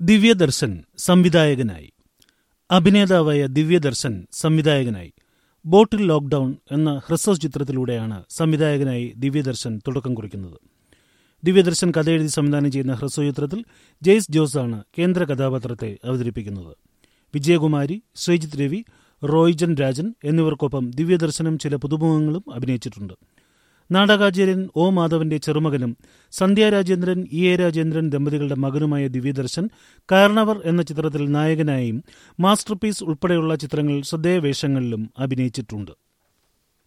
ദിവ്യദർശൻ സംവിധായകനായി അഭിനേതാവായ ദിവ്യദർശൻ സംവിധായകനായി ബോട്ടിൽ lockdown എന്ന ഹ്രസ്വ ചിത്രത്തിലൂടെയാണ് സംവിധായകനായി ദിവ്യദർശൻ തുടക്കം കുറിക്കുന്നത് ദിവ്യദർശൻ കഥയെഴുതി സംവിധാനം ചെയ്യുന്ന ഹ്രസ്വ ചിത്രത്തിൽ ജെയ്സ് ജോസാണ് കേന്ദ്ര കഥാപാത്രത്തെ അവതരിപ്പിക്കുന്നത് വിജയകുമാരി ശ്രീജിത്ത് രവി റോയ്ജൻ രാജൻ എന്നിവർക്കൊപ്പം ദിവ്യദർശനം ചില പുതുമുഖങ്ങളും അഭിനയിച്ചിട്ടുണ്ട് നാടകാചാര്യൻ ഒ മാധവന്റെ ചെറുമകനും സന്ധ്യ രാജേന്ദ്രൻ ഇ എ രാജേന്ദ്രൻ ദമ്പതികളുടെ മകനുമായ ദിവ്യദർശൻ കാരണവർ എന്ന ചിത്രത്തിൽ നായകനായും മാസ്റ്റർ പീസ് ഉൾപ്പെടെയുള്ള ചിത്രങ്ങളിൽ ശ്രദ്ധേയ വേഷങ്ങളിലും അഭിനയിച്ചിട്ടുണ്ട്